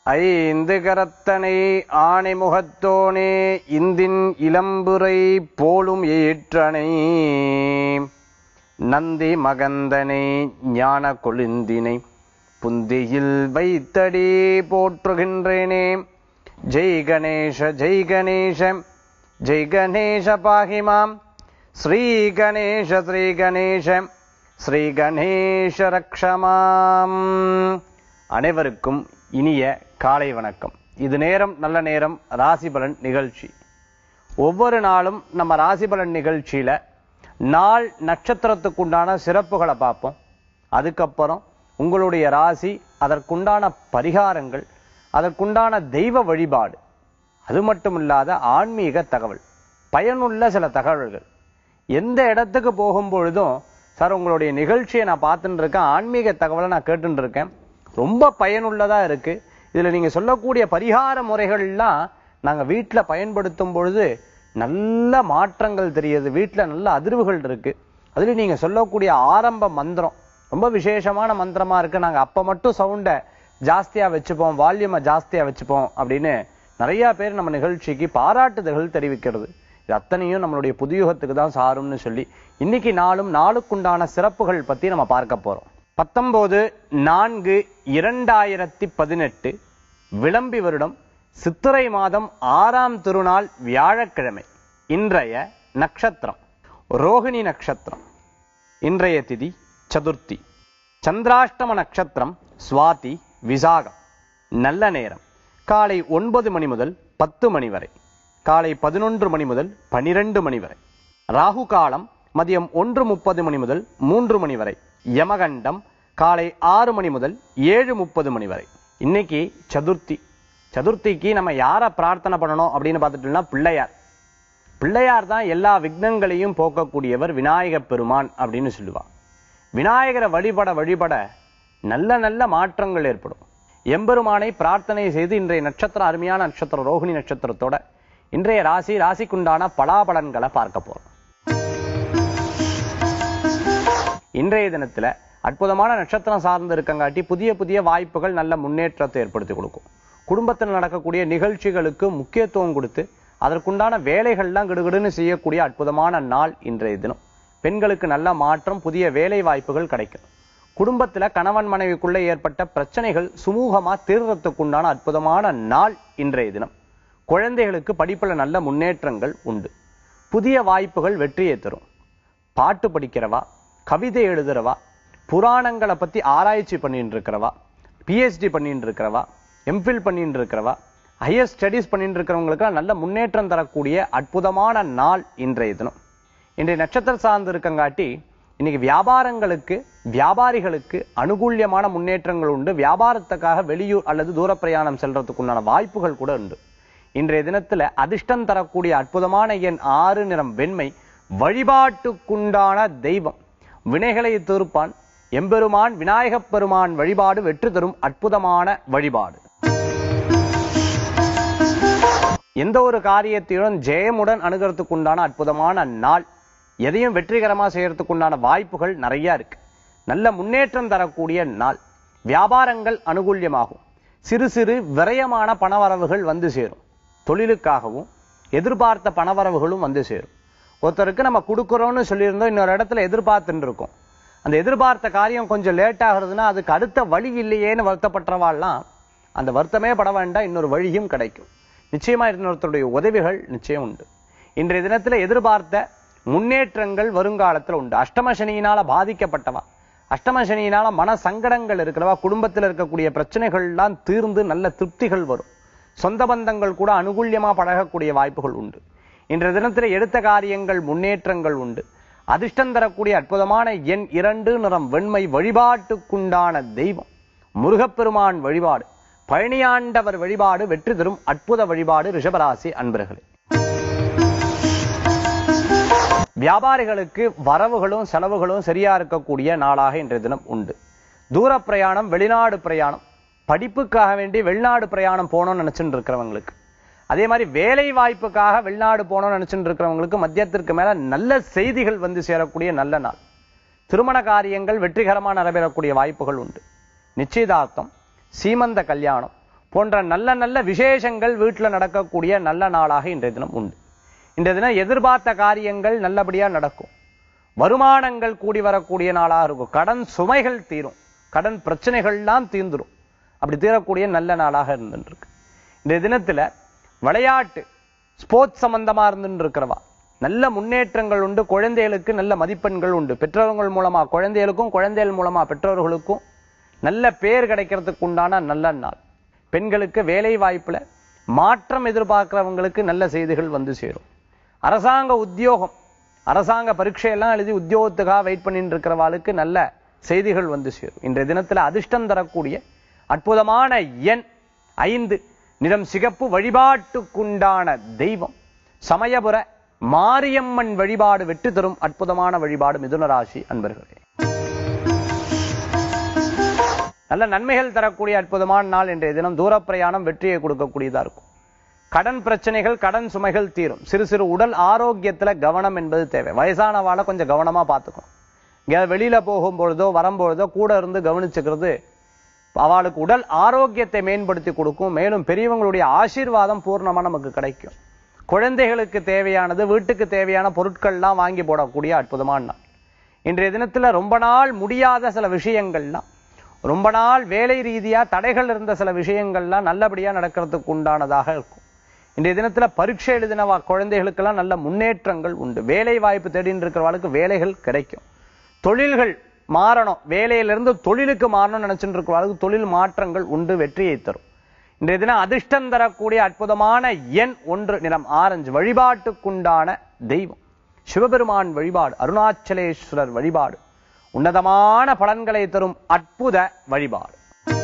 ஐந்து கரத்தனை ஆணைமுகத்தோனே இந்தின் இளம்புரை போலும் ஏற்றனை நந்தி மகந்தனை ஞான கொழுந்தினை புந்தியில் வைத்தடி போற்றுகின்றேனே ஜெய் கணேஷ ஜெய் கணேஷ ஜெய் கணேஷ பாகிமாம் ஸ்ரீ கணேஷ ஸ்ரீ கணேஷ ஸ்ரீ கணேஷ ரக்ஷமாம் அனைவருக்கும் இனிய காலை வணக்கம் இது நேரம் நல்ல நேரம் ராசிபலன் நிகழ்ச்சி ஒவ்வொரு நாளும் நம்ம ராசிபலன் நிகழ்ச்சியில நாள் நட்சத்திரத்துக்குண்டான சிறப்புகளை பார்ப்போம் அதுக்கப்புறம் உங்களுடைய ராசி அதற்குண்டான பரிகாரங்கள் அதற்குண்டான தெய்வ வழிபாடு அது மட்டும் இல்லாத ஆன்மீக தகவல் பயனுள்ள சில தகவல்கள் எந்த இடத்துக்கு போகும் பொழுதும் சார் உங்களுடைய நிகழ்ச்சியை நான் பார்த்துட்டு இருக்கேன் ஆன்மீக தகவலை நான் கேட்டுட்டு இருக்கேன் ரொம்ப பயனுள்ளதா இருக்கு இதுல நீங்க சொல்லக்கூடிய பரிகார முறைகள்லாம் நாங்க வீட்டுல பயன்படுத்தும் பொழுது நல்ல மாற்றங்கள் தெரியுது வீட்டுல நல்ல அதிர்வுகள் இருக்கு அதுல நீங்க சொல்லக்கூடிய ஆரம்ப மந்திரம் ரொம்ப விசேஷமான மந்திரமா இருக்கு நாங்க அப்ப மட்டும் சவுண்ட ஜாஸ்தியா வச்சுப்போம் வால்யூமை ஜாஸ்தியா வச்சுப்போம் அப்படின்னு நிறைய பேர் நம்ம நிகழ்ச்சிக்கு பாராட்டுதல்கள் தெரிவிக்கிறது இது அத்தனையும் நம்மளுடைய புதியுகத்துக்கு தான் சாரும்னு சொல்லி இன்னைக்கு நாளும் நாளுக்குண்டான சிறப்புகள் பத்தி நம்ம பார்க்க போறோம் பத்தொன்பது நான்கு இரண்டாயிரத்தி பதினெட்டு விளம்பி வருடம் சித்திரை மாதம் ஆறாம் திருநாள் வியாழக்கிழமை இன்றைய நட்சத்திரம் ரோகிணி நட்சத்திரம் இன்றைய திதி சதுர்த்தி சந்திராஷ்டம நட்சத்திரம் சுவாதி விசாகம் நல்ல நேரம் காலை ஒன்பது மணி முதல் பத்து மணி வரை காலை பதினொன்று மணி முதல் பனிரெண்டு மணி வரை ராகு காலம் மதியம் ஒன்று முப்பது மணி முதல் மூன்று மணி வரை யமகண்டம் காலை ஆறு மணி முதல் ஏழு முப்பது மணி வரை இன்னைக்கு சதுர்த்தி சதுர்த்திக்கு நம்ம யாரை பிரார்த்தனை பண்ணணும் அப்படின்னு பார்த்துட்டோம்னா பிள்ளையார் பிள்ளையார் தான் எல்லா விக்னங்களையும் போக்கக்கூடியவர் விநாயகப் பெருமான் அப்படின்னு சொல்லுவா விநாயகரை வழிபட வழிபட நல்ல நல்ல மாற்றங்கள் ஏற்படும் எம்பெருமானை பிரார்த்தனை செய்து இன்றைய நட்சத்திரம் அருமையான நட்சத்திரம் ரோகிணி நட்சத்திரத்தோட இன்றைய ராசி ராசிக்குண்டான பலாபலன்களை பார்க்க போறோம் இன்றைய தினத்துல அற்புதமான நட்சத்திரம் சார்ந்து இருக்கங்காட்டி புதிய புதிய வாய்ப்புகள் நல்ல முன்னேற்றத்தை ஏற்படுத்தி கொடுக்கும் குடும்பத்தில் நடக்கக்கூடிய நிகழ்ச்சிகளுக்கு முக்கியத்துவம் கொடுத்து அதற்குண்டான வேலைகள்லாம் கிடுகிடுன்னு செய்யக்கூடிய அற்புதமான நாள் இன்றைய தினம் பெண்களுக்கு நல்ல மாற்றம் புதிய வேலை வாய்ப்புகள் கிடைக்கும் குடும்பத்துல கணவன் மனைவிக்குள்ள ஏற்பட்ட பிரச்சனைகள் சுமூகமா தீர்றதுக்குண்டான அற்புதமான நாள் இன்றைய தினம் குழந்தைகளுக்கு படிப்புல நல்ல முன்னேற்றங்கள் உண்டு புதிய வாய்ப்புகள் வெற்றியை தரும் பாட்டு படிக்கிறவா கவிதை எழுதுறவா புராணங்களை பத்தி ஆராய்ச்சி பண்ணிட்டு இருக்கிறவா பிஹெச்டி பண்ணிட்டு இருக்கிறவா எம்ஃபில் பண்ணிட்டு இருக்கிறவா ஹையர் ஸ்டடீஸ் பண்ணிட்டு இருக்கிறவங்களுக்கு நல்ல முன்னேற்றம் தரக்கூடிய அற்புதமான நாள் இன்றைய தினம் இன்றைய நட்சத்திரம் சார்ந்து இருக்கங்காட்டி இன்னைக்கு வியாபாரங்களுக்கு வியாபாரிகளுக்கு அனுகூல்யமான முன்னேற்றங்கள் உண்டு வியாபாரத்துக்காக வெளியூர் அல்லது தூர பிரயாணம் செல்றதுக்குண்டான வாய்ப்புகள் கூட உண்டு இன்றைய தினத்துல அதிர்ஷ்டம் தரக்கூடிய அற்புதமான எண் ஆறு நிறம் வெண்மை வழிபாட்டுக்குண்டான தெய்வம் வினைகளை தீர்ப்பான் எம்பெருமான் விநாயகப் பெருமான் வழிபாடு வெற்றி தரும் அற்புதமான வழிபாடு எந்த ஒரு காரியத்தையும் ஜெயமுடன் அணுகிறதுக்குண்டான அற்புதமான நாள் எதையும் வெற்றிகரமா செய்யறதுக்குண்டான வாய்ப்புகள் நிறைய இருக்கு நல்ல முன்னேற்றம் தரக்கூடிய நாள் வியாபாரங்கள் அனுகூல்யமாகும் சிறு சிறு விரயமான பணவரவுகள் வந்து சேரும் தொழிலுக்காகவும் எதிர்பார்த்த பணவரவுகளும் வந்து சேரும் ஒருத்தருக்கு நம்ம கொடுக்குறோம்னு சொல்லியிருந்தோம் இன்னொரு இடத்துல எதிர்பார்த்துட்டு இருக்கோம் அந்த எதிர்பார்த்த காரியம் கொஞ்சம் லேட் ஆகுறதுன்னா அதுக்கு அடுத்த வழி இல்லையேன்னு வருத்தப்பட்டவாள்லாம் அந்த வருத்தமே பட வேண்டாம் இன்னொரு வழியும் கிடைக்கும் நிச்சயமா இன்னொருத்தருடைய உதவிகள் நிச்சயம் உண்டு இன்றைய தினத்துல எதிர்பார்த்த முன்னேற்றங்கள் வருங்காலத்துல உண்டு அஷ்டம சனியினால பாதிக்கப்பட்டவா அஷ்டம சனியினால மன சங்கடங்கள் இருக்கிறவா குடும்பத்தில் இருக்கக்கூடிய பிரச்சனைகள் எல்லாம் தீர்ந்து நல்ல திருப்திகள் வரும் சொந்த பந்தங்கள் கூட அனுகூல்யமா பழகக்கூடிய வாய்ப்புகள் உண்டு இன்றைய தினத்துல எடுத்த காரியங்கள் முன்னேற்றங்கள் உண்டு அதிர்ஷ்டம் தரக்கூடிய அற்புதமான எண் இரண்டு நிறம் வெண்மை வழிபாட்டுக்குண்டான தெய்வம் முருகப்பெருமான் வழிபாடு பழனியாண்டவர் வழிபாடு வெற்றி தரும் அற்புத வழிபாடு ரிஷபராசி அன்பர்களே வியாபாரிகளுக்கு வரவுகளும் செலவுகளும் சரியா இருக்கக்கூடிய நாளாக இன்றைய தினம் உண்டு தூர பிரயாணம் வெளிநாடு பிரயாணம் படிப்புக்காக வேண்டி வெளிநாடு பிரயாணம் போகணும்னு நினைச்சுட்டு இருக்கிறவங்களுக்கு அதே மாதிரி வேலை வாய்ப்புக்காக வெளிநாடு போகணும்னு நினைச்சுட்டு இருக்கிறவங்களுக்கு மத்தியத்திற்கு மேல நல்ல செய்திகள் வந்து சேரக்கூடிய நல்ல நாள் திருமண காரியங்கள் வெற்றிகரமா நடைபெறக்கூடிய வாய்ப்புகள் உண்டு நிச்சயதார்த்தம் சீமந்த கல்யாணம் போன்ற நல்ல நல்ல விசேஷங்கள் வீட்டில் நடக்கக்கூடிய நல்ல நாளாக இன்றைய தினம் உண்டு இன்றைய தினம் எதிர்பார்த்த காரியங்கள் நல்லபடியா நடக்கும் வருமானங்கள் கூடி வரக்கூடிய நாளாக இருக்கும் கடன் சுமைகள் தீரும் கடன் பிரச்சனைகள்லாம் தீர்ந்துரும் அப்படி தீரக்கூடிய நல்ல நாளாக இருந்துருக்கு இந்த தினத்துல விளையாட்டு ஸ்போர்ட்ஸ் சம்பந்தமா இருந்துட்டு இருக்கிறவா நல்ல முன்னேற்றங்கள் உண்டு குழந்தைகளுக்கு நல்ல மதிப்பெண்கள் உண்டு பெற்றோர்கள் மூலமா குழந்தைகளுக்கும் குழந்தைகள் மூலமா பெற்றோர்களுக்கும் நல்ல பேர் கிடைக்கிறதுக்கு உண்டான நல்ல நாள் பெண்களுக்கு வேலை வாய்ப்புல மாற்றம் எதிர்பார்க்கிறவங்களுக்கு நல்ல செய்திகள் வந்து சேரும் அரசாங்க உத்தியோகம் அரசாங்க பரீட்சையெல்லாம் எழுதி உத்தியோகத்துக்காக வெயிட் பண்ணிட்டு இருக்கிறவாளுக்கு நல்ல செய்திகள் வந்து சேரும் இன்றைய தினத்துல அதிர்ஷ்டம் தரக்கூடிய அற்புதமான எண் ஐந்து நிறம் சிகப்பு வழிபாட்டுக்குண்டான தெய்வம் சமயபுர மாரியம்மன் வழிபாடு வெற்றி தரும் அற்புதமான வழிபாடு மிதுன ராசி அன்பர்களே நல்ல நன்மைகள் தரக்கூடிய அற்புதமான நாள் இன்றைய தினம் தூர பிரயாணம் வெற்றியை கொடுக்கக்கூடியதா இருக்கும் கடன் பிரச்சனைகள் கடன் சுமைகள் தீரும் சிறு சிறு உடல் ஆரோக்கியத்துல கவனம் என்பது தேவை வயசானவாளை கொஞ்சம் கவனமா பார்த்துக்கணும் எங்கேயாவது வெளியில போகும்பொழுதோ வரும்பொழுதோ கூட இருந்து கவனிச்சுக்கிறது அவளுக்கு உடல் ஆரோக்கியத்தை மேம்படுத்தி கொடுக்கும் மேலும் பெரியவங்களுடைய ஆசீர்வாதம் பூர்ணமா நமக்கு கிடைக்கும் குழந்தைகளுக்கு தேவையானது வீட்டுக்கு தேவையான பொருட்கள்லாம் வாங்கி போடக்கூடிய அற்புதமான நாள் இன்றைய தினத்துல ரொம்ப நாள் முடியாத சில விஷயங்கள்லாம் ரொம்ப நாள் வேலை ரீதியா தடைகள் இருந்த சில விஷயங்கள்லாம் நல்லபடியா நடக்கிறதுக்கு உண்டானதாக இருக்கும் இன்றைய தினத்துல பரீட்சை எழுதின வா- குழந்தைகளுக்கெல்லாம் நல்ல முன்னேற்றங்கள் உண்டு வேலை வாய்ப்பு தேடின்னு இருக்கிறவளுக்கு வேலைகள் கிடைக்கும் தொழில்கள் மாறணும் வேலையிலிருந்து தொழிலுக்கு மாறணும்னு நினைச்சுட்டு இருக்கிறவளுக்கு தொழில் மாற்றங்கள் உண்டு வெற்றியை தரும் இன்றைய தினம் அதிர்ஷ்டம் தரக்கூடிய அற்புதமான எண் ஒன்று நிறம் ஆரஞ்சு வழிபாட்டுக்குண்டான தெய்வம் சிவபெருமான் வழிபாடு அருணாச்சலேஸ்வரர் வழிபாடு உன்னதமான பலன்களை தரும் அற்புத வழிபாடு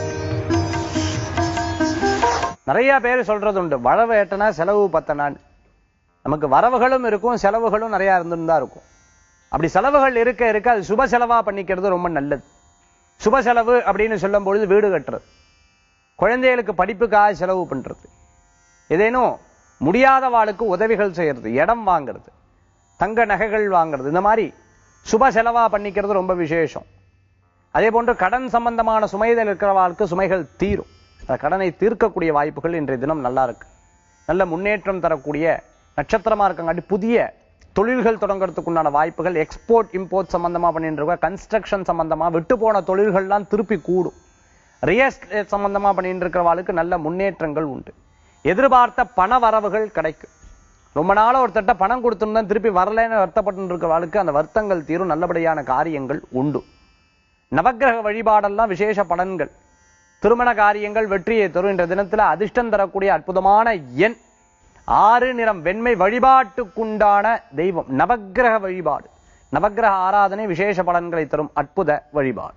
நிறைய பேர் சொல்றது உண்டு வரவு எட்டனா செலவு பத்தனான்னு நமக்கு வரவுகளும் இருக்கும் செலவுகளும் நிறைய இருந்துன்னு தான் இருக்கும் அப்படி செலவுகள் இருக்க இருக்க அது சுப செலவா பண்ணிக்கிறது ரொம்ப நல்லது சுப செலவு அப்படின்னு சொல்லும் பொழுது வீடு கட்டுறது குழந்தைகளுக்கு படிப்புக்காக செலவு பண்றது ஏதேனும் முடியாதவாளுக்கு உதவிகள் செய்யறது இடம் வாங்குறது தங்க நகைகள் வாங்குறது இந்த மாதிரி சுப செலவா பண்ணிக்கிறது ரொம்ப விசேஷம் அதே போன்று கடன் சம்பந்தமான சுமைகள் இருக்கிறவாளுக்கு சுமைகள் தீரும் அந்த கடனை தீர்க்கக்கூடிய வாய்ப்புகள் இன்றைய தினம் நல்லா இருக்கு நல்ல முன்னேற்றம் தரக்கூடிய நட்சத்திரமா இருக்கங்காட்டி புதிய தொழில்கள் தொடங்குறதுக்கு உண்டான வாய்ப்புகள் எக்ஸ்போர்ட் இம்போர்ட் சம்பந்தமா பண்ணிட்டு இருக்க கன்ஸ்ட்ரக்ஷன் சம்பந்தமா விட்டு போன தொழில்கள்லாம் திருப்பி கூடும் ரியல் எஸ்டேட் சம்பந்தமா பண்ணிட்டு இருக்கிறவாளுக்கு நல்ல முன்னேற்றங்கள் உண்டு எதிர்பார்த்த பண வரவுகள் கிடைக்கும் ரொம்ப நாளா ஒருத்தட்ட பணம் கொடுத்துருந்தா திருப்பி வரலைன்னு வருத்தப்பட்டு இருக்கிறவாளுக்கு அந்த வருத்தங்கள் தீரும் நல்லபடியான காரியங்கள் உண்டு நவக்கிரக வழிபாடெல்லாம் விசேஷ பலன்கள் திருமண காரியங்கள் வெற்றியை தரும் என்ற தினத்துல அதிர்ஷ்டம் தரக்கூடிய அற்புதமான எண் ஆறு நிறம் வெண்மை வழிபாட்டுக்குண்டான தெய்வம் நவக்கிரக வழிபாடு நவக்கிரக ஆராதனை விசேஷ பலன்களை தரும் அற்புத வழிபாடு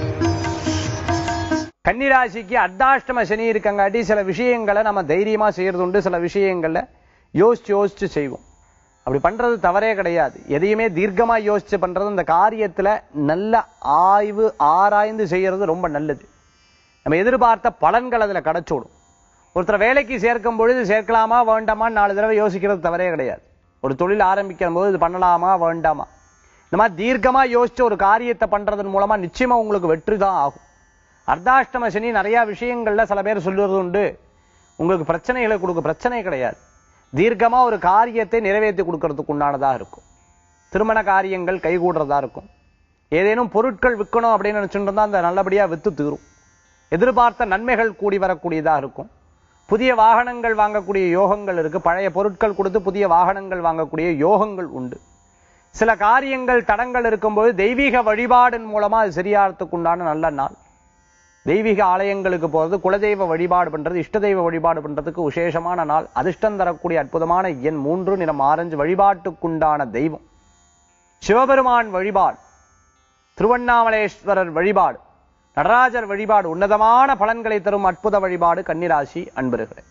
கன்னிராசிக்கு அர்த்தாஷ்டம சனி இருக்கங்காட்டி சில விஷயங்களை நம்ம தைரியமா செய்யறது உண்டு சில விஷயங்கள்ல யோசிச்சு யோசிச்சு செய்வோம் அப்படி பண்றது தவறே கிடையாது எதையுமே தீர்க்கமா யோசிச்சு பண்றது இந்த காரியத்துல நல்ல ஆய்வு ஆராய்ந்து செய்யறது ரொம்ப நல்லது நம்ம எதிர்பார்த்த பலன்கள் அதுல கிடைச்சோடும் ஒருத்தர் வேலைக்கு சேர்க்கும் பொழுது சேர்க்கலாமா வேண்டாமா நாலு தடவை யோசிக்கிறது தவறே கிடையாது ஒரு தொழில் ஆரம்பிக்கும் போது இது பண்ணலாமா வேண்டாமா இந்த மாதிரி தீர்க்கமா யோசிச்சு ஒரு காரியத்தை பண்றதன் மூலமா நிச்சயமா உங்களுக்கு வெற்றி தான் ஆகும் அர்த்தாஷ்டம சனி நிறைய விஷயங்கள்ல சில பேர் சொல்லுறது உண்டு உங்களுக்கு பிரச்சனைகளை கொடுக்க பிரச்சனை கிடையாது தீர்க்கமா ஒரு காரியத்தை நிறைவேற்றி கொடுக்கறதுக்கு உண்டானதா இருக்கும் திருமண காரியங்கள் கைகூடுறதா இருக்கும் ஏதேனும் பொருட்கள் விற்கணும் அப்படின்னு நினைச்சுட்டு இருந்தா அந்த நல்லபடியா வித்து தீரும் எதிர்பார்த்த நன்மைகள் கூடி வரக்கூடியதா இருக்கும் புதிய வாகனங்கள் வாங்கக்கூடிய யோகங்கள் இருக்கு பழைய பொருட்கள் கொடுத்து புதிய வாகனங்கள் வாங்கக்கூடிய யோகங்கள் உண்டு சில காரியங்கள் தடங்கள் இருக்கும்போது தெய்வீக வழிபாடின் மூலமா அது சரியாகிறதுக்கு உண்டான நல்ல நாள் தெய்வீக ஆலயங்களுக்கு போறது குலதெய்வ வழிபாடு பண்றது இஷ்ட தெய்வ வழிபாடு பண்றதுக்கு விசேஷமான நாள் அதிர்ஷ்டம் தரக்கூடிய அற்புதமான எண் மூன்று நிறம் ஆரஞ்சு வழிபாட்டுக்குண்டான தெய்வம் சிவபெருமான் வழிபாடு திருவண்ணாமலேஸ்வரர் வழிபாடு நடராஜர் வழிபாடு உன்னதமான பலன்களை தரும் அற்புத வழிபாடு கன்னிராசி அன்பர்களே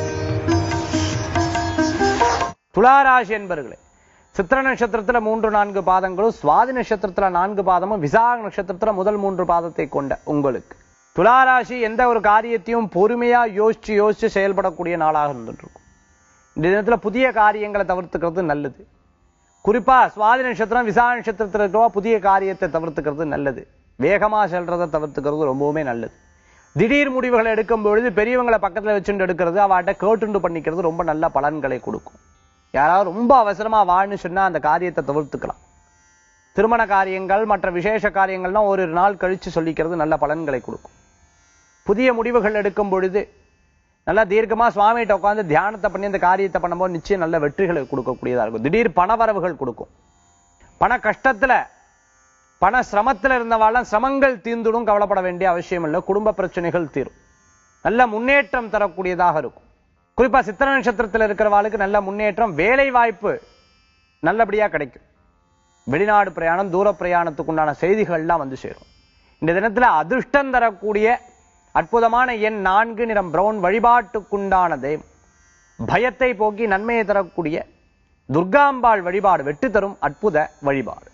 துளாராசி என்பர்களே சித்திர நட்சத்திரத்துல மூன்று நான்கு பாதங்களும் சுவாதி நட்சத்திரத்துல நான்கு பாதமும் விசாக நட்சத்திரத்துல முதல் மூன்று பாதத்தை கொண்ட உங்களுக்கு துளாராசி எந்த ஒரு காரியத்தையும் பொறுமையா யோசிச்சு யோசிச்சு செயல்படக்கூடிய நாளாக இருந்துட்டு இருக்கும் இந்த தினத்துல புதிய காரியங்களை தவிர்த்துக்கிறது நல்லது குறிப்பா சுவாதி நட்சத்திரம் விசாக நட்சத்திரத்தில் இருக்கவா புதிய காரியத்தை தவிர்த்துக்கிறது நல்லது வேகமா செல்றதை தவிர்த்துக்கிறது ரொம்பவுமே நல்லது திடீர் முடிவுகளை எடுக்கும் பொழுது பெரியவங்களை பக்கத்துல வச்சுட்டு எடுக்கிறது அவாட்ட கேட்டுண்டு பண்ணிக்கிறது ரொம்ப நல்ல பலன்களை கொடுக்கும் யாராவது ரொம்ப அவசரமா வாழ்னு சொன்னா அந்த காரியத்தை தவிர்த்துக்கலாம் திருமண காரியங்கள் மற்ற விசேஷ காரியங்கள்லாம் ஒரு நாள் கழிச்சு சொல்லிக்கிறது நல்ல பலன்களை கொடுக்கும் புதிய முடிவுகள் எடுக்கும் பொழுது நல்லா தீர்க்கமா சுவாமிகிட்ட உட்காந்து தியானத்தை பண்ணி அந்த காரியத்தை பண்ணும்போது நிச்சயம் நல்ல வெற்றிகளை கொடுக்கக்கூடியதா இருக்கும் திடீர் பணவரவுகள் கொடுக்கும் பண கஷ்டத்துல பண சிரமத்துல இருந்தவாழ்லாம் சிரமங்கள் தீர்ந்துடும் கவலைப்பட வேண்டிய அவசியம் இல்லை குடும்ப பிரச்சனைகள் தீரும் நல்ல முன்னேற்றம் தரக்கூடியதாக இருக்கும் குறிப்பா சித்திர நட்சத்திரத்தில் இருக்கிறவாளுக்கு நல்ல முன்னேற்றம் வேலை வாய்ப்பு நல்லபடியா கிடைக்கும் வெளிநாடு பிரயாணம் தூர பிரயாணத்துக்கு உண்டான செய்திகள்லாம் வந்து சேரும் இந்த தினத்துல அதிர்ஷ்டம் தரக்கூடிய அற்புதமான எண் நான்கு நிறம் பிரவுன் வழிபாட்டுக்குண்டான தெய்வம் பயத்தை போக்கி நன்மையை தரக்கூடிய துர்காம்பாள் வழிபாடு வெற்றி தரும் அற்புத வழிபாடு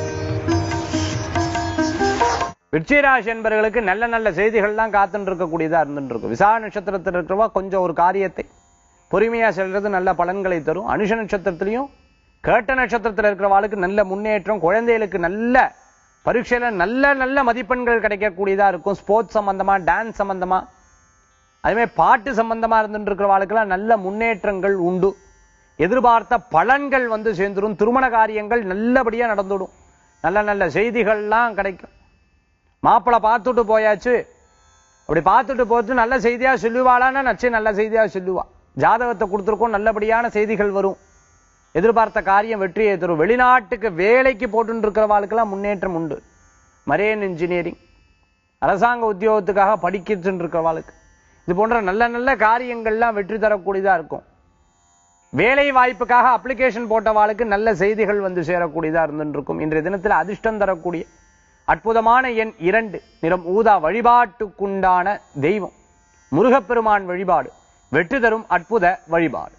விருச்சிகராசி என்பவர்களுக்கு நல்ல நல்ல செய்திகள்லாம் காத்துட்டு இருக்கக்கூடியதா இருந்துட்டு இருக்கும் விசா நட்சத்திரத்தில் இருக்கிறவா கொஞ்சம் ஒரு காரியத்தை பொறுமையா செல்றது நல்ல பலன்களை தரும் அனுஷ நட்சத்திரத்திலையும் கேட்ட நட்சத்திரத்தில் இருக்கிறவாளுக்கு நல்ல முன்னேற்றம் குழந்தைகளுக்கு நல்ல பரீட்சையில நல்ல நல்ல மதிப்பெண்கள் கிடைக்கக்கூடியதா இருக்கும் ஸ்போர்ட்ஸ் சம்பந்தமா டான்ஸ் சம்பந்தமா அதுமே பாட்டு சம்பந்தமா இருந்துட்டு இருக்கிறவாளுக்கெல்லாம் நல்ல முன்னேற்றங்கள் உண்டு எதிர்பார்த்த பலன்கள் வந்து சேர்ந்துடும் திருமண காரியங்கள் நல்லபடியா நடந்துடும் நல்ல நல்ல செய்திகள்லாம் கிடைக்கும் மாப்பிளை பார்த்துட்டு போயாச்சு அப்படி பார்த்துட்டு போட்டு நல்ல செய்தியா சொல்லுவாளான்னா நச்சு நல்ல செய்தியா சொல்லுவா ஜாதகத்தை கொடுத்துருக்கோம் நல்லபடியான செய்திகள் வரும் எதிர்பார்த்த காரியம் வெற்றியை தரும் வெளிநாட்டுக்கு வேலைக்கு போட்டு இருக்கிறவாளுக்கெல்லாம் முன்னேற்றம் உண்டு மரேன் இன்ஜினியரிங் அரசாங்க உத்தியோகத்துக்காக படிக்கிட்டு இருக்கிறவாளுக்கு இது போன்ற நல்ல நல்ல காரியங்கள்லாம் வெற்றி தரக்கூடியதா இருக்கும் வேலை வாய்ப்புக்காக அப்ளிகேஷன் போட்டவாளுக்கு நல்ல செய்திகள் வந்து சேரக்கூடியதா இருந்துட்டு இருக்கும் இன்றைய தினத்தில் அதிர்ஷ்டம் தரக்கூடிய அற்புதமான எண் இரண்டு நிறம் ஊதா வழிபாட்டுக்குண்டான தெய்வம் முருகப்பெருமான் வழிபாடு வெற்றி தரும் அற்புத வழிபாடு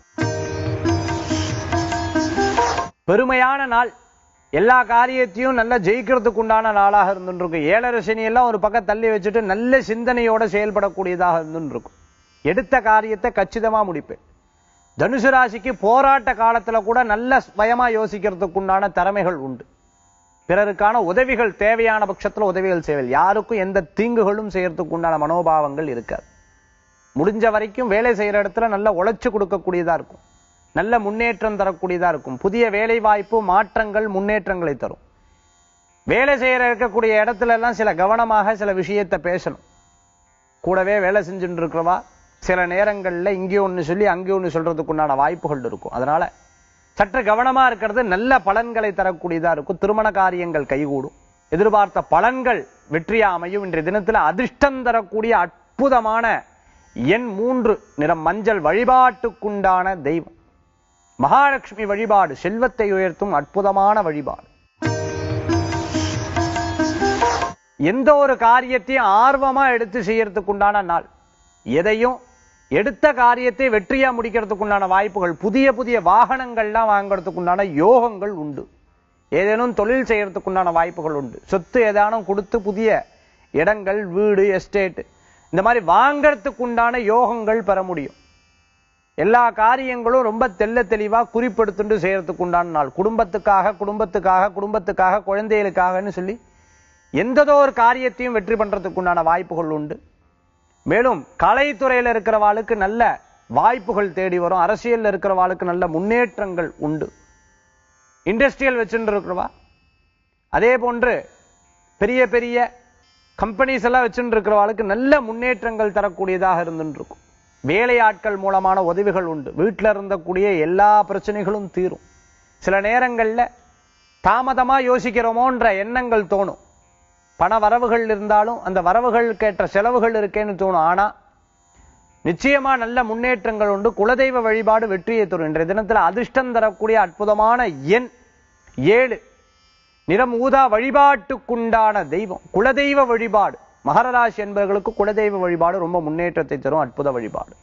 பெருமையான நாள் எல்லா காரியத்தையும் நல்லா ஜெயிக்கிறதுக்கு உண்டான நாளாக இருந்துட்டு இருக்கும் ஏழரை சனி எல்லாம் ஒரு பக்கம் தள்ளி வச்சுட்டு நல்ல சிந்தனையோட செயல்படக்கூடியதாக இருந்துட்டு இருக்கும் எடுத்த காரியத்தை கச்சிதமா முடிப்பேன் தனுசு ராசிக்கு போராட்ட காலத்துல கூட நல்ல பயமா யோசிக்கிறதுக்கு உண்டான திறமைகள் உண்டு பிறருக்கான உதவிகள் தேவையான பட்சத்துல உதவிகள் செய்வல் யாருக்கும் எந்த தீங்குகளும் செய்யறதுக்கு உண்டான மனோபாவங்கள் இருக்காது முடிஞ்ச வரைக்கும் வேலை செய்யற இடத்துல நல்ல உழைச்சு கொடுக்கக்கூடியதா இருக்கும் நல்ல முன்னேற்றம் தரக்கூடியதா இருக்கும் புதிய வேலை வாய்ப்பு மாற்றங்கள் முன்னேற்றங்களை தரும் வேலை செய்யற இருக்கக்கூடிய இடத்துல எல்லாம் சில கவனமாக சில விஷயத்தை பேசணும் கூடவே வேலை செஞ்சுட்டு இருக்கிறவா சில நேரங்கள்ல இங்கே ஒண்ணு சொல்லி அங்கே ஒண்ணு சொல்றதுக்கு உண்டான வாய்ப்புகள் இருக்கும் அதனால சற்று கவனமா இருக்கிறது நல்ல பலன்களை தரக்கூடியதா இருக்கும் திருமண காரியங்கள் கைகூடும் எதிர்பார்த்த பலன்கள் வெற்றியா அமையும் இன்றைய தினத்துல அதிர்ஷ்டம் தரக்கூடிய அற்புதமான எண் மூன்று நிறம் மஞ்சள் வழிபாட்டுக்குண்டான தெய்வம் மகாலட்சுமி வழிபாடு செல்வத்தை உயர்த்தும் அற்புதமான வழிபாடு எந்த ஒரு காரியத்தையும் ஆர்வமா எடுத்து செய்யறதுக்கு உண்டான நாள் எதையும் எடுத்த காரியத்தை வெற்றியா முடிக்கிறதுக்கு உண்டான வாய்ப்புகள் புதிய புதிய வாகனங்கள்லாம் வாங்குறதுக்கு உண்டான யோகங்கள் உண்டு ஏதேனும் தொழில் செய்யறதுக்கு உண்டான வாய்ப்புகள் உண்டு சொத்து ஏதானும் கொடுத்து புதிய இடங்கள் வீடு எஸ்டேட் இந்த மாதிரி வாங்கறதுக்கு உண்டான யோகங்கள் பெற முடியும் எல்லா காரியங்களும் ரொம்ப தெள்ள தெளிவா குறிப்பெடுத்துட்டு செய்யறதுக்கு உண்டான நாள் குடும்பத்துக்காக குடும்பத்துக்காக குடும்பத்துக்காக குழந்தைகளுக்காகன்னு சொல்லி எந்ததோ ஒரு காரியத்தையும் வெற்றி பண்றதுக்கு உண்டான வாய்ப்புகள் உண்டு மேலும் கலைத்துறையில இருக்கிறவாளுக்கு நல்ல வாய்ப்புகள் தேடி வரும் அரசியல்ல இருக்கிறவாளுக்கு நல்ல முன்னேற்றங்கள் உண்டு இண்டஸ்ட்ரியல் வச்சுட்டு இருக்கிறவா அதே போன்று பெரிய பெரிய கம்பெனிஸ் எல்லாம் வச்சுட்டு இருக்கிறவாளுக்கு நல்ல முன்னேற்றங்கள் தரக்கூடியதாக இருந்துட்டு இருக்கும் வேலையாட்கள் மூலமான உதவிகள் உண்டு வீட்டில் இருந்தக்கூடிய எல்லா பிரச்சனைகளும் தீரும் சில நேரங்கள்ல தாமதமா யோசிக்கிறோமோன்ற எண்ணங்கள் தோணும் பண வரவுகள் இருந்தாலும் அந்த வரவுகளுக்கு ஏற்ற செலவுகள் இருக்கேன்னு தோணும் ஆனா நிச்சயமா நல்ல முன்னேற்றங்கள் உண்டு குலதெய்வ வழிபாடு வெற்றியை தரும் இன்றைய தினத்துல அதிர்ஷ்டம் தரக்கூடிய அற்புதமான எண் ஏழு நிறம் ஊதா வழிபாட்டுக்குண்டான தெய்வம் குலதெய்வ வழிபாடு மகரராசி என்பவர்களுக்கு குலதெய்வ வழிபாடு ரொம்ப முன்னேற்றத்தை தரும் அற்புத வழிபாடு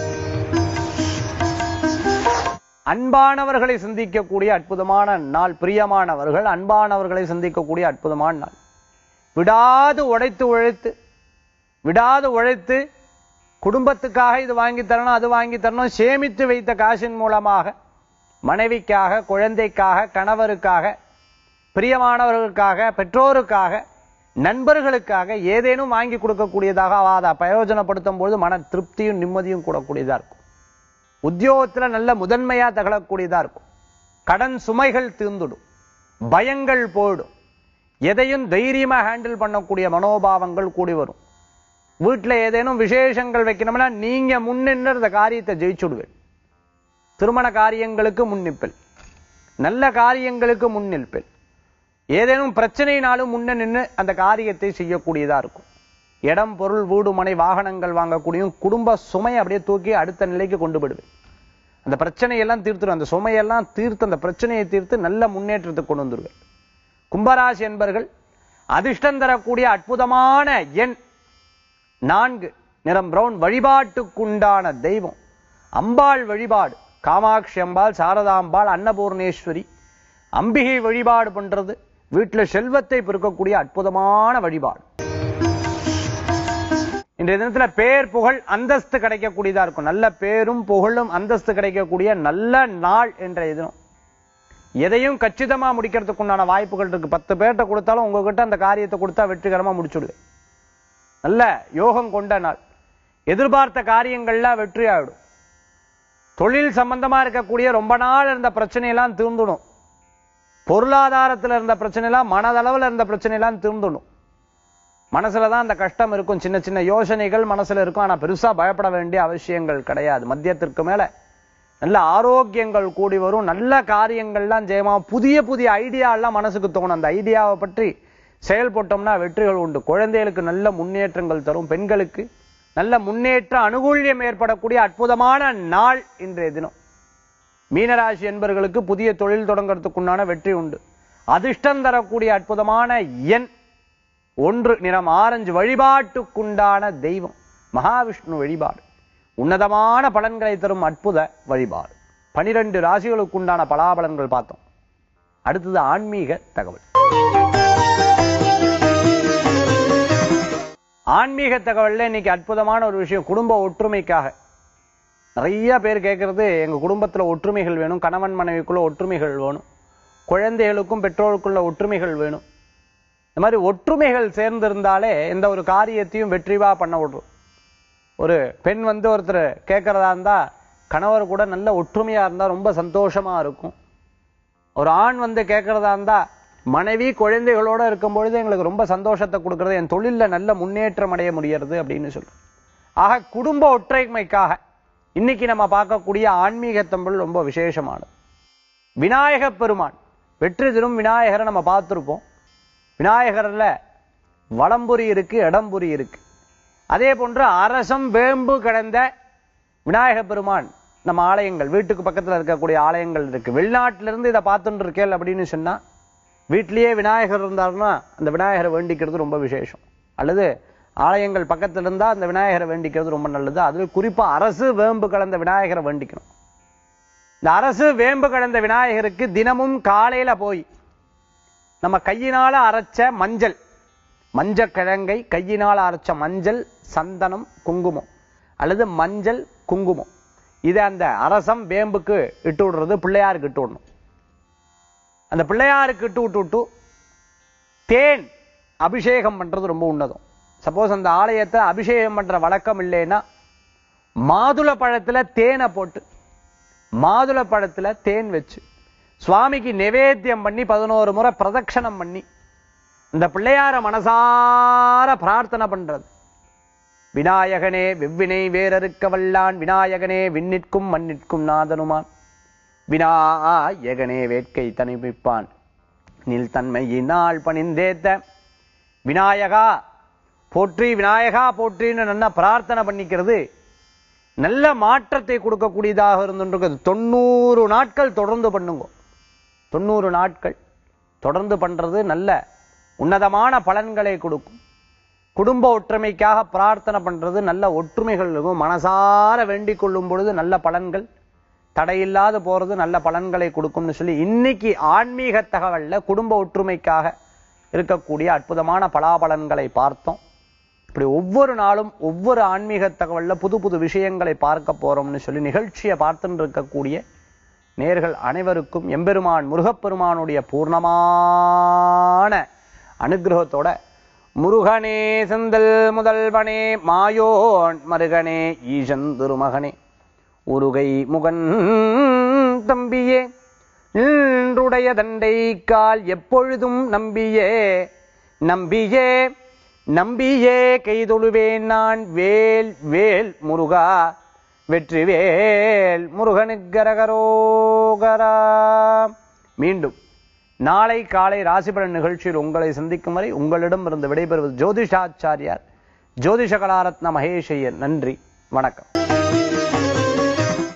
அன்பானவர்களை சந்திக்கக்கூடிய அற்புதமான நாள் பிரியமானவர்கள் அன்பானவர்களை சந்திக்கக்கூடிய அற்புதமான நாள் விடாது உழைத்து உழைத்து விடாது உழைத்து குடும்பத்துக்காக இது வாங்கி தரணும் அது வாங்கி தரணும் சேமித்து வைத்த காசின் மூலமாக மனைவிக்காக குழந்தைக்காக கணவருக்காக பிரியமானவர்களுக்காக பெற்றோருக்காக நண்பர்களுக்காக ஏதேனும் வாங்கி கொடுக்கக்கூடியதாக அவ அதை பிரயோஜனப்படுத்தும் பொழுது மன திருப்தியும் நிம்மதியும் கூடக்கூடியதா இருக்கும் உத்தியோகத்துல நல்ல முதன்மையா தகழக்கூடியதா இருக்கும் கடன் சுமைகள் தீர்ந்துடும் பயங்கள் போயிடும் எதையும் தைரியமா ஹேண்டில் பண்ணக்கூடிய மனோபாவங்கள் கூடி வரும் வீட்டுல ஏதேனும் விசேஷங்கள் வைக்கணும்னா நீங்க முன்னின்று அந்த காரியத்தை ஜெயிச்சுடுவேன் திருமண காரியங்களுக்கு முன்னிப்பில் நல்ல காரியங்களுக்கு முன்னிற்பேன் ஏதேனும் பிரச்சனைனாலும் முன்ன நின்று அந்த காரியத்தை செய்யக்கூடியதா இருக்கும் இடம் பொருள் வீடு மனை வாகனங்கள் வாங்கக்கூடியும் குடும்ப சுமையை அப்படியே தூக்கி அடுத்த நிலைக்கு கொண்டு போயிடுவேன் அந்த பிரச்சனையெல்லாம் தீர்த்துடும் அந்த சுமையெல்லாம் தீர்த்து அந்த பிரச்சனையை தீர்த்து நல்ல முன்னேற்றத்துக்கு கொண்டு வந்துருவேன் கும்பராசி என்பர்கள் அதிர்ஷ்டம் தரக்கூடிய அற்புதமான எண் நான்கு நிறம் பிரவுன் வழிபாட்டுக்குண்டான தெய்வம் அம்பாள் வழிபாடு காமாட்சி அம்பாள் சாரதாம்பாள் அன்னபூர்ணேஸ்வரி அம்பிகை வழிபாடு பண்றது வீட்டுல செல்வத்தை பெருக்கக்கூடிய அற்புதமான வழிபாடு இன்றைய தினத்துல பேர் புகழ் அந்தஸ்து கிடைக்கக்கூடியதா இருக்கும் நல்ல பேரும் புகழும் அந்தஸ்து கிடைக்கக்கூடிய நல்ல நாள் என்ற தினம் எதையும் கச்சிதமா முடிக்கிறதுக்கு உண்டான வாய்ப்புகள் இருக்கு பத்து பேர்கிட்ட கொடுத்தாலும் உங்ககிட்ட அந்த காரியத்தை கொடுத்தா வெற்றிகரமா முடிச்சுடுவேன் நல்ல யோகம் கொண்ட நாள் எதிர்பார்த்த காரியங்கள்லாம் வெற்றி ஆயிடும் தொழில் சம்பந்தமா இருக்கக்கூடிய ரொம்ப நாள் இருந்த பிரச்சனையெல்லாம் தீர்ந்துடும் பொருளாதாரத்துல இருந்த பிரச்சனையெல்லாம் மனதளவுல இருந்த பிரச்சனையெல்லாம் தீர்ந்துடும் மனசுல தான் அந்த கஷ்டம் இருக்கும் சின்ன சின்ன யோசனைகள் மனசுல இருக்கும் ஆனா பெருசா பயப்பட வேண்டிய அவசியங்கள் கிடையாது மத்தியத்திற்கு மேல நல்ல ஆரோக்கியங்கள் கூடி வரும் நல்ல காரியங்கள்லாம் ஜெயமாகும் புதிய புதிய ஐடியா எல்லாம் மனசுக்கு தோணும் அந்த ஐடியாவை பற்றி செயல்பட்டோம்னா வெற்றிகள் உண்டு குழந்தைகளுக்கு நல்ல முன்னேற்றங்கள் தரும் பெண்களுக்கு நல்ல முன்னேற்ற அனுகூல்யம் ஏற்படக்கூடிய அற்புதமான நாள் இன்றைய தினம் மீனராசி என்பவர்களுக்கு புதிய தொழில் தொடங்குறதுக்குண்டான வெற்றி உண்டு அதிர்ஷ்டம் தரக்கூடிய அற்புதமான எண் ஒன்று நிறம் ஆரஞ்சு வழிபாட்டுக்குண்டான தெய்வம் மகாவிஷ்ணு வழிபாடு உன்னதமான பலன்களை தரும் அற்புத வழிபாடு பனிரெண்டு ராசிகளுக்குண்டான பலாபலன்கள் பார்த்தோம் அடுத்தது ஆன்மீக தகவல் ஆன்மீக தகவல்ல இன்னைக்கு அற்புதமான ஒரு விஷயம் குடும்ப ஒற்றுமைக்காக நிறைய பேர் கேட்கறது எங்க குடும்பத்துல ஒற்றுமைகள் வேணும் கணவன் மனைவிக்குள்ள ஒற்றுமைகள் வேணும் குழந்தைகளுக்கும் பெற்றோருக்குள்ள ஒற்றுமைகள் வேணும் இந்த மாதிரி ஒற்றுமைகள் சேர்ந்திருந்தாலே எந்த ஒரு காரியத்தையும் வெற்றிவா பண்ண விடுறோம் ஒரு பெண் வந்து ஒருத்தர் கேட்கறதா இருந்தா கணவர் கூட நல்ல ஒற்றுமையா இருந்தா ரொம்ப சந்தோஷமா இருக்கும் ஒரு ஆண் வந்து கேட்கறதா இருந்தா மனைவி குழந்தைகளோட இருக்கும் பொழுது எங்களுக்கு ரொம்ப சந்தோஷத்தை கொடுக்கறது என் தொழில்ல நல்ல முன்னேற்றம் அடைய முடியறது அப்படின்னு சொல்றோம் ஆக குடும்ப ஒற்றைமைக்காக இன்னைக்கு நம்ம பார்க்கக்கூடிய ஆன்மீக தமிழ் ரொம்ப விசேஷமானது விநாயக பெருமான் வெற்றி தரும் விநாயகரை நம்ம பார்த்திருப்போம் விநாயகர்ல வலம்புரி இருக்கு இடம்புரி இருக்கு அதே போன்று அரசம் வேம்பு கடந்த விநாயக பெருமான் நம்ம ஆலயங்கள் வீட்டுக்கு பக்கத்துல இருக்கக்கூடிய ஆலயங்கள் இருக்கு வெளிநாட்டில இருந்து இதை பார்த்துட்டு இருக்கேன் அப்படின்னு சொன்னா வீட்டிலேயே விநாயகர் இருந்தாருன்னா அந்த விநாயகரை வேண்டிக்கிறது ரொம்ப விசேஷம் அல்லது ஆலயங்கள் பக்கத்துல இருந்தா அந்த விநாயகரை வேண்டிக்கிறது ரொம்ப நல்லது அதுல குறிப்பா அரசு வேம்பு கலந்த விநாயகரை வேண்டிக்கணும் இந்த அரசு வேம்பு கலந்த விநாயகருக்கு தினமும் காலையில போய் நம்ம கையினால அரைச்ச மஞ்சள் மஞ்சள் கிழங்கை கையினால் அரைச்ச மஞ்சள் சந்தனம் குங்குமம் அல்லது மஞ்சள் குங்குமம் இதை அந்த அரசம் வேம்புக்கு இட்டு விடுறது பிள்ளையாருக்கு இட்டு விடணும் அந்த பிள்ளையாருக்கு இட்டு விட்டு விட்டு தேன் அபிஷேகம் பண்றது ரொம்ப உன்னதம் சப்போஸ் அந்த ஆலயத்தை அபிஷேகம் பண்ற வழக்கம் இல்லைன்னா மாதுளை பழத்துல தேனை போட்டு மாதுளை பழத்துல தேன் வச்சு சுவாமிக்கு நிவேத்தியம் பண்ணி பதினோரு முறை பிரதட்சணம் பண்ணி இந்த பிள்ளையார மனசார பிரார்த்தனை பண்றது விநாயகனே வெவ்வினை வேறறுக்க வல்லான் விநாயகனே விண்ணிற்கும் மண்ணிற்கும் நாதனுமான் விநாயகனே வேட்கை தணிவிப்பான் நில் தன்மையினால் பணிந்தேத்த விநாயகா போற்றி விநாயகா போற்றின்னு நல்லா பிரார்த்தனை பண்ணிக்கிறது நல்ல மாற்றத்தை கொடுக்கக்கூடியதாக இருந்துருக்குது தொண்ணூறு நாட்கள் தொடர்ந்து பண்ணுங்க தொண்ணூறு நாட்கள் தொடர்ந்து பண்றது நல்ல உன்னதமான பலன்களை கொடுக்கும் குடும்ப ஒற்றுமைக்காக பிரார்த்தனை பண்றது நல்ல ஒற்றுமைகள் இருக்கும் மனசார வேண்டிக் கொள்ளும் பொழுது நல்ல பலன்கள் தடையில்லாது போறது நல்ல பலன்களை கொடுக்கும்னு சொல்லி இன்னைக்கு ஆன்மீக தகவல்ல குடும்ப ஒற்றுமைக்காக இருக்கக்கூடிய அற்புதமான பலாபலன்களை பார்த்தோம் இப்படி ஒவ்வொரு நாளும் ஒவ்வொரு ஆன்மீக தகவல்ல புது புது விஷயங்களை பார்க்க போறோம்னு சொல்லி நிகழ்ச்சியை பார்த்துட்டு இருக்கக்கூடிய நேர்கள் அனைவருக்கும் எம்பெருமான் முருகப்பெருமானுடைய பூர்ணமான அனுகிரகத்தோட முருகனே செந்தல் முதல்வனே மாயோன் மருகனே ஈசன் திருமகனே உருகை முகன் தம்பியே நின்றுடைய தண்டை கால் எப்பொழுதும் நம்பியே நம்பியே நம்பியே கைதொழுவேன் நான் வேல் வேல் முருகா வெற்றி வேல் முருகனுக்கரகரோகரா மீண்டும் நாளை காலை ராசிபலன் நிகழ்ச்சியில் உங்களை சந்திக்கும் வரை உங்களிடம் இருந்து விடைபெறுவது ஜோதிஷாச்சாரியார் ஜோதிஷ கலாரத்ன மகேஷையர் நன்றி வணக்கம்